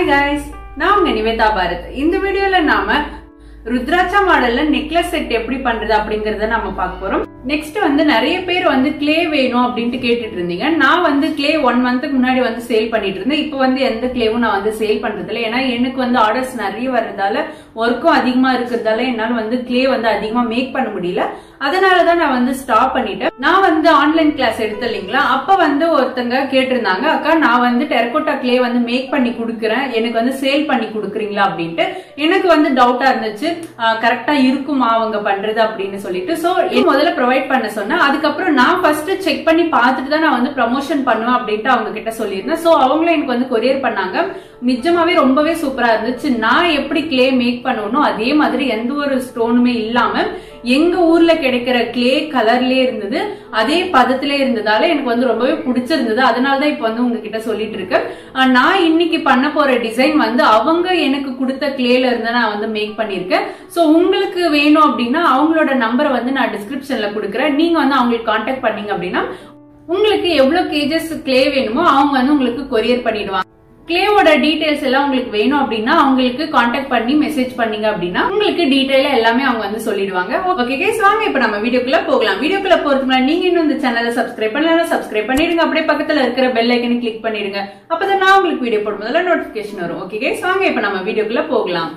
hi guys நான் உங்க நிவேதா பாரத் இந்த வீடியோல நாம ருத்ராட்சா மாடல்ல நெக்லஸ் செட் எப்படி பண்றது அப்படிங்கறத நம்ம பார்க்க போறோம் நெக்ஸ்ட் வந்து நிறைய பேர் வந்து கிளே வேணும் அப்படின்ட்டு கேட்டுட்டு இருந்தீங்க நான் வந்து கிளே ஒன் மந்த்துக்கு முன்னாடி வந்து சேல் பண்ணிட்டு இருந்தேன் இப்போ வந்து எந்த கிளேவும் நான் வந்து சேல் பண்றது இல்லை ஏன்னா எனக்கு வந்து ஆர்டர்ஸ் நிறைய வர்றதால ஒர்க்கும் அதிகமா இருக்கிறதால என்னால வந்து கிளே வந்து அதிகமா மேக் பண்ண முடியல அதனாலதான் நான் வந்து ஸ்டாப் பண்ணிட்டேன் நான் வந்து ஆன்லைன் கிளாஸ் எடுத்த இல்லைங்களா அப்ப வந்து ஒருத்தங்க கேட்டிருந்தாங்க அக்கா நான் வந்து டெரகோட்டா கிளே வந்து மேக் பண்ணி கொடுக்குறேன் எனக்கு வந்து சேல் பண்ணி கொடுக்குறீங்களா அப்படின்ட்டு எனக்கு வந்து டவுட்டா இருந்துச்சு கரெக்டா இருக்குமா அவங்க பண்றது அப்படின்னு சொல்லிட்டு சோ முதல்ல ப்ரொவைட் பண்ண சொன்னேன் அதுக்கப்புறம் நான் ஃபர்ஸ்ட் செக் பண்ணி பார்த்துட்டு தான் நான் வந்து ப்ரமோஷன் பண்ணுவேன் அப்படின்ட்டு அவங்க கிட்ட சொல்லியிருந்தேன் சோ அவங்களும் எனக்கு வந்து கொரியர் பண்ணாங்க நிஜமாவே ரொம்பவே சூப்பரா இருந்துச்சு நான் எப்படி கிளே மேக் பண்ணணும் அதே மாதிரி எந்த ஒரு ஸ்டோனுமே இல்லாம எங்க ஊர்ல கிடைக்கிற கிளே கலர்லயே இருந்தது அதே பதத்திலே இருந்ததால எனக்கு வந்து ரொம்பவே பிடிச்சிருந்தது அதனாலதான் இப்ப வந்து உங்ககிட்ட சொல்லிட்டு இருக்கேன் ஆஹ் நான் இன்னைக்கு பண்ண போற டிசைன் வந்து அவங்க எனக்கு கொடுத்த கிளேல இருந்து நான் வந்து மேக் பண்ணிருக்கேன் சோ உங்களுக்கு வேணும் அப்படின்னா அவங்களோட நம்பரை வந்து நான் டிஸ்கிரிப்ஷன்ல கொடுக்குறேன் நீங்க வந்து அவங்களுக்கு கான்டாக்ட் பண்ணீங்க அப்படின்னா உங்களுக்கு எவ்வளவு கேஜஸ் கிளே வேணுமோ அவங்க வந்து உங்களுக்கு கொரியர் பண்ணிடுவாங்க கிளேவோட டீடைல்ஸ் எல்லாம் உங்களுக்கு வேணும் அப்படின்னா அவங்களுக்கு காண்டாக்ட் பண்ணி மெசேஜ் பண்ணீங்க அப்படின்னா உங்களுக்கு டீடைலா எல்லாமே அவங்க வந்து சொல்லிடுவாங்க ஓகே கேஸ் வாங்க இப்ப நம்ம வீடியோக்குள்ள போகலாம் வீடியோக்குள்ள போறதுக்கு முன்னாடி நீங்க இன்னும் இந்த சேனலை சப்ஸ்கிரைப் பண்ணலாம் சப்ஸ்கிரைப் பண்ணிடுங்க அப்படியே பக்கத்துல இருக்கிற பெல் ஐக்கனை கிளிக் பண்ணிடுங்க அப்பதான் நான் உங்களுக்கு வீடியோ போடும்போதுல நோட்டிபிகேஷன் வரும் ஓகே கேஸ் வாங்க இப்ப நம்ம வீடியோக்குள்ள போகலாம்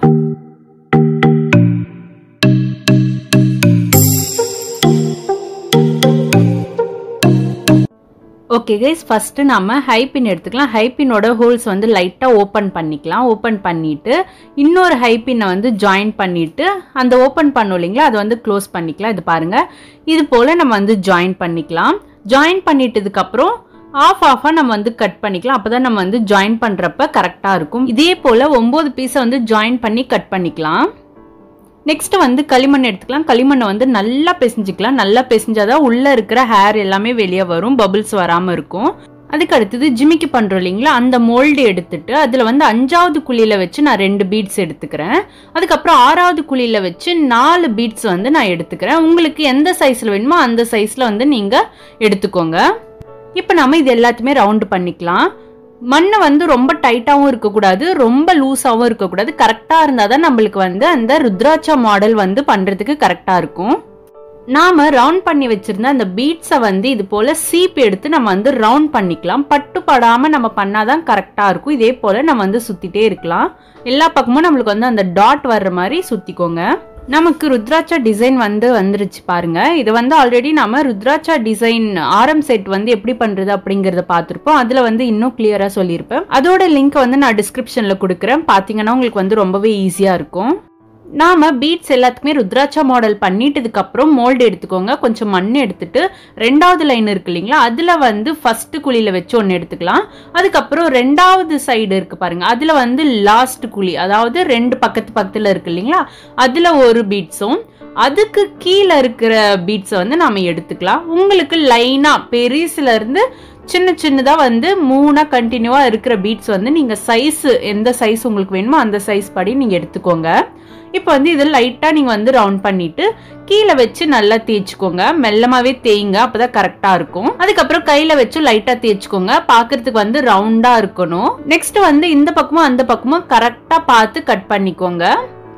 ஓகே கைஸ் ஃபஸ்ட்டு நம்ம ஹைப்பின் எடுத்துக்கலாம் ஹைப்பினோட ஹோல்ஸ் வந்து லைட்டாக ஓப்பன் பண்ணிக்கலாம் ஓப்பன் பண்ணிவிட்டு இன்னொரு ஹைப்பினை வந்து ஜாயின் பண்ணிவிட்டு அந்த ஓப்பன் பண்ணோம் இல்லைங்களா அதை வந்து க்ளோஸ் பண்ணிக்கலாம் இது பாருங்கள் இது போல் நம்ம வந்து ஜாயின் பண்ணிக்கலாம் ஜாயின் பண்ணிட்டதுக்கப்புறம் ஆஃப் ஆஃபாக நம்ம வந்து கட் பண்ணிக்கலாம் அப்போ தான் நம்ம வந்து ஜாயின் பண்ணுறப்ப கரெக்டாக இருக்கும் இதே போல் ஒம்பது பீஸை வந்து ஜாயின் பண்ணி கட் பண்ணிக்கலாம் நெக்ஸ்ட் வந்து களிமண் எடுத்துக்கலாம் களிமண்ணை வந்து நல்லா பிசைஞ்சிக்கலாம் நல்லா பிசைஞ்சாதான் உள்ள இருக்கிற ஹேர் எல்லாமே வெளியே வரும் பபிள்ஸ் வராம இருக்கும் அதுக்கு அடுத்தது ஜிமிக்கி பண்றோம் இல்லைங்களா அந்த மோல்டு எடுத்துட்டு அதுல வந்து அஞ்சாவது குழியில வச்சு நான் ரெண்டு பீட்ஸ் எடுத்துக்கிறேன் அதுக்கப்புறம் ஆறாவது குழியில வச்சு நாலு பீட்ஸ் வந்து நான் எடுத்துக்கிறேன் உங்களுக்கு எந்த சைஸ்ல வேணுமோ அந்த சைஸ்ல வந்து நீங்க எடுத்துக்கோங்க இப்போ நம்ம இது எல்லாத்தையுமே ரவுண்டு பண்ணிக்கலாம் மண்ணை வந்து ரொம்ப டைட்டாகவும் இருக்கக்கூடாது ரொம்ப லூஸாகவும் இருக்கக்கூடாது கரெக்டாக இருந்தால் தான் நம்மளுக்கு வந்து அந்த ருத்ராட்சா மாடல் வந்து பண்ணுறதுக்கு கரெக்டாக இருக்கும் நாம் ரவுண்ட் பண்ணி வச்சுருந்த அந்த பீட்ஸை வந்து இது போல் சீப் எடுத்து நம்ம வந்து ரவுண்ட் பண்ணிக்கலாம் பட்டு படாமல் நம்ம பண்ணாதான் கரெக்டாக இருக்கும் இதே போல் நம்ம வந்து சுற்றிட்டே இருக்கலாம் எல்லா பக்கமும் நம்மளுக்கு வந்து அந்த டாட் வர்ற மாதிரி சுற்றிக்கோங்க நமக்கு ருத்ராட்சா டிசைன் வந்து வந்துருச்சு பாருங்க இது வந்து ஆல்ரெடி நம்ம ருத்ராட்சா டிசைன் ஆரம் செட் வந்து எப்படி பண்றது அப்படிங்கறத பார்த்துருப்போம் அதுல வந்து இன்னும் கிளியரா சொல்லியிருப்பேன் அதோட லிங்க் வந்து நான் டிஸ்கிரிப்ஷன்ல கொடுக்குறேன் பாத்தீங்கன்னா உங்களுக்கு வந்து ரொம்பவே ஈஸியா இருக்கும் நாம பீட்ஸ் எல்லாத்துக்குமே ருத்ராட்சா மாடல் பண்ணிட்டதுக்கு அப்புறம் மோல்டு எடுத்துக்கோங்க கொஞ்சம் மண் எடுத்துட்டு ரெண்டாவது லைன் இருக்கு இல்லைங்களா அதுல வந்து ஃபர்ஸ்ட் குழியில வச்சு ஒன்று எடுத்துக்கலாம் அதுக்கப்புறம் ரெண்டாவது சைடு இருக்கு பாருங்க அதுல வந்து லாஸ்ட் குழி அதாவது ரெண்டு பக்கத்து பக்கத்துல இருக்கு இல்லைங்களா அதுல ஒரு பீட்ஸும் அதுக்கு கீழே இருக்கிற பீட்ஸை வந்து நாம எடுத்துக்கலாம் உங்களுக்கு லைனா பெருசுல இருந்து சின்ன சின்னதாக வந்து மூணாக கண்டினியூவாக இருக்கிற பீட்ஸ் வந்து நீங்கள் சைஸ் எந்த சைஸ் உங்களுக்கு வேணுமோ அந்த சைஸ் படி நீங்கள் எடுத்துக்கோங்க இப்போ வந்து இதில் லைட்டாக நீங்கள் வந்து ரவுண்ட் பண்ணிட்டு கீழே வச்சு நல்லா தேய்ச்சிக்கோங்க மெல்லமாகவே தேய்ங்க அப்போ தான் கரெக்டாக இருக்கும் அதுக்கப்புறம் கையில் வச்சு லைட்டாக தேய்ச்சிக்கோங்க பார்க்கறதுக்கு வந்து ரவுண்டாக இருக்கணும் நெக்ஸ்ட் வந்து இந்த பக்கமும் அந்த பக்கமும் கரெக்டாக பார்த்து கட் பண்ணிக்கோங்க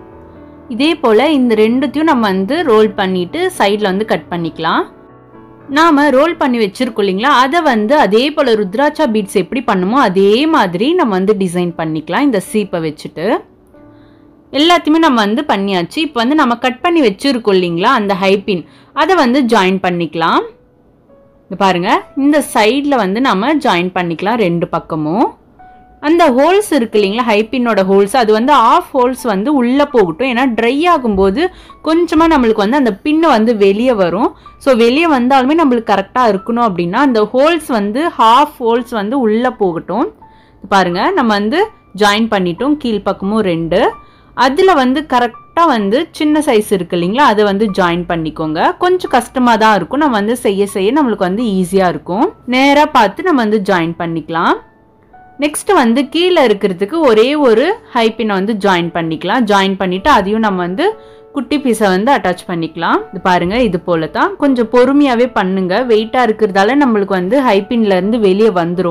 இதே போல் இந்த ரெண்டுத்தையும் நம்ம வந்து ரோல் பண்ணிட்டு சைடில் வந்து கட் பண்ணிக்கலாம் நாம் ரோல் பண்ணி வச்சிருக்கோம் இல்லைங்களா அதை வந்து அதே போல் ருத்ராட்சா பீட்ஸ் எப்படி பண்ணுமோ அதே மாதிரி நம்ம வந்து டிசைன் பண்ணிக்கலாம் இந்த சீப்பை வச்சுட்டு எல்லாத்தையுமே நம்ம வந்து பண்ணியாச்சு இப்போ வந்து நம்ம கட் பண்ணி வச்சுருக்கோம் இல்லைங்களா அந்த ஹைப்பின் அதை வந்து ஜாயின் பண்ணிக்கலாம் இது பாருங்க இந்த சைடில் வந்து நம்ம ஜாயின் பண்ணிக்கலாம் ரெண்டு பக்கமும் அந்த ஹோல்ஸ் இருக்கு இல்லைங்களா ஹைப்பினோட ஹோல்ஸ் அது வந்து ஆஃப் ஹோல்ஸ் வந்து உள்ளே போகட்டும் ஏன்னா ட்ரை ஆகும்போது கொஞ்சமாக நம்மளுக்கு வந்து அந்த பின்னு வந்து வெளியே வரும் ஸோ வெளியே வந்தாலுமே நம்மளுக்கு கரெக்டாக இருக்கணும் அப்படின்னா அந்த ஹோல்ஸ் வந்து ஹாஃப் ஹோல்ஸ் வந்து உள்ளே போகட்டும் பாருங்க நம்ம வந்து ஜாயின் பண்ணிட்டோம் கீழ்ப்பக்கமும் ரெண்டு அதில் வந்து கரெக்டாக வந்து சின்ன சைஸ் இருக்கு இல்லைங்களா அதை வந்து ஜாயின் பண்ணிக்கோங்க கொஞ்சம் கஷ்டமாக தான் இருக்கும் நம்ம வந்து செய்ய செய்ய நம்மளுக்கு வந்து ஈஸியாக இருக்கும் நேராக பார்த்து நம்ம வந்து ஜாயின் பண்ணிக்கலாம் நெக்ஸ்ட் வந்து கீழே இருக்கிறதுக்கு ஒரே ஒரு ஹைப்பினை வந்து ஜாயின் பண்ணிக்கலாம் ஜாயின் பண்ணிட்டு அதையும் நம்ம வந்து குட்டி பீஸை வந்து அட்டாச் பண்ணிக்கலாம் இது பாருங்க இது போல தான் கொஞ்சம் பொறுமையாகவே பண்ணுங்க வெயிட்டாக இருக்கிறதால நம்மளுக்கு வந்து ஹைப்பின்ல இருந்து வெளியே வந்துடும்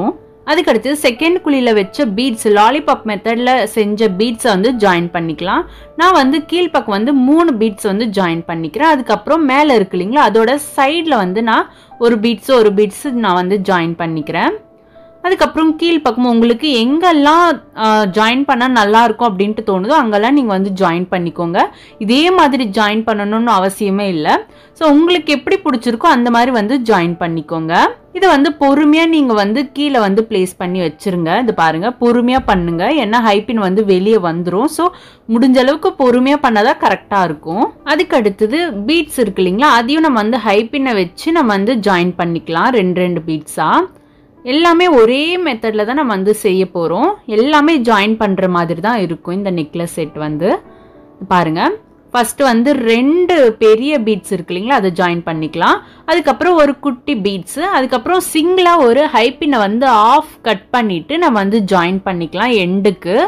அதுக்கடுத்து செகண்ட் குழியில் வச்ச பீட்ஸ் லாலிபாப் மெத்தடில் செஞ்ச பீட்ஸை வந்து ஜாயின் பண்ணிக்கலாம் நான் வந்து கீழ்ப்பக்கம் வந்து மூணு பீட்ஸ் வந்து ஜாயின் பண்ணிக்கிறேன் அதுக்கப்புறம் மேலே இருக்கு இல்லைங்களா அதோட சைடில் வந்து நான் ஒரு பீட்ஸு ஒரு பீட்ஸு நான் வந்து ஜாயின் பண்ணிக்கிறேன் அதுக்கப்புறம் கீழ்ப்பக்கம் உங்களுக்கு எங்கெல்லாம் ஜாயின் பண்ணால் நல்லா இருக்கும் அப்படின்ட்டு தோணுதோ அங்கெல்லாம் நீங்கள் வந்து ஜாயின் பண்ணிக்கோங்க இதே மாதிரி ஜாயின் பண்ணணும்னு அவசியமே இல்லை ஸோ உங்களுக்கு எப்படி பிடிச்சிருக்கோ அந்த மாதிரி வந்து ஜாயின் பண்ணிக்கோங்க இதை வந்து பொறுமையாக நீங்கள் வந்து கீழே வந்து ப்ளேஸ் பண்ணி வச்சிருங்க இது பாருங்கள் பொறுமையாக பண்ணுங்க ஏன்னா ஹைப்பின் வந்து வெளியே வந்துடும் ஸோ முடிஞ்ச அளவுக்கு பொறுமையாக பண்ணாதான் கரெக்டாக இருக்கும் அதுக்கு அடுத்தது பீட்ஸ் இருக்கு இல்லைங்களா அதையும் நம்ம வந்து ஹைப்பினை வச்சு நம்ம வந்து ஜாயின் பண்ணிக்கலாம் ரெண்டு ரெண்டு பீட்ஸாக எல்லாமே ஒரே மெத்தடில் தான் நம்ம வந்து செய்ய போகிறோம் எல்லாமே ஜாயின் பண்ணுற மாதிரி தான் இருக்கும் இந்த நெக்லஸ் செட் வந்து பாருங்க ஃபஸ்ட்டு வந்து ரெண்டு பெரிய பீட்ஸ் இருக்கு இல்லைங்களா அதை ஜாயின் பண்ணிக்கலாம் அதுக்கப்புறம் ஒரு குட்டி பீட்ஸு அதுக்கப்புறம் சிங்கிளாக ஒரு ஹைப்பினை வந்து ஆஃப் கட் பண்ணிவிட்டு நம்ம வந்து ஜாயின் பண்ணிக்கலாம் எண்டுக்கு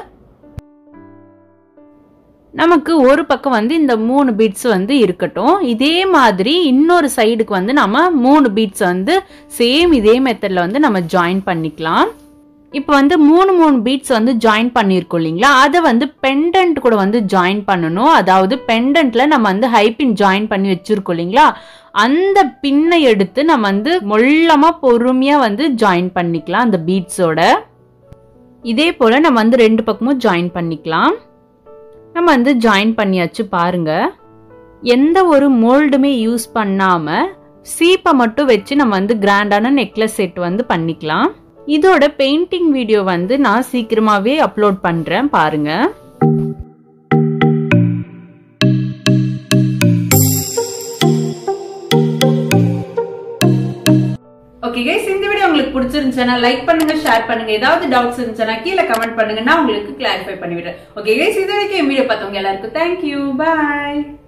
நமக்கு ஒரு பக்கம் வந்து இந்த மூணு பீட்ஸ் வந்து இருக்கட்டும் இதே மாதிரி இன்னொரு சைடுக்கு வந்து நம்ம மூணு பீட்ஸ் வந்து சேம் இதே மெத்தடில் வந்து நம்ம ஜாயின் பண்ணிக்கலாம் இப்போ வந்து மூணு மூணு பீட்ஸ் வந்து ஜாயின் பண்ணியிருக்கோம் இல்லைங்களா அதை வந்து பெண்டன்ட் கூட வந்து ஜாயின் பண்ணணும் அதாவது பெண்டன்ட்ல நம்ம வந்து ஹைப்பின் ஜாயின் பண்ணி வச்சிருக்கோம் இல்லைங்களா அந்த பின்னை எடுத்து நம்ம வந்து மொல்லமாக பொறுமையாக வந்து ஜாயின் பண்ணிக்கலாம் அந்த பீட்ஸோட இதே போல் நம்ம வந்து ரெண்டு பக்கமும் ஜாயின் பண்ணிக்கலாம் நம்ம வந்து ஜாயின் பண்ணியாச்சு பாருங்க எந்த ஒரு மோல்டுமே யூஸ் பண்ணாம சீப்பை மட்டும் வச்சு நம்ம வந்து கிராண்டான நெக்லஸ் செட் வந்து பண்ணிக்கலாம் இதோட பெயிண்டிங் வீடியோ வந்து நான் சீக்கிரமாவே அப்லோட் பண்றேன் பாருங்க ஓகே கைஸ் இந்த வீடியோ உங்களுக்கு பிடிச்சிருந்துச்சுன்னா லைக் பண்ணுங்க ஷேர் பண்ணுங்க ஏதாவது டவுட்ஸ் இருந்துச்சுன்னா கீழே கமெண்ட் பண்ணுங்க நான் உங்களுக்கு கிளாரிஃபை பண்ணிவிடுறேன் ஓகே கைஸ் இது வரைக்கும் வீடியோ பார்த்தவங்க எல்லாருக்கும் தேங்க்யூ பாய்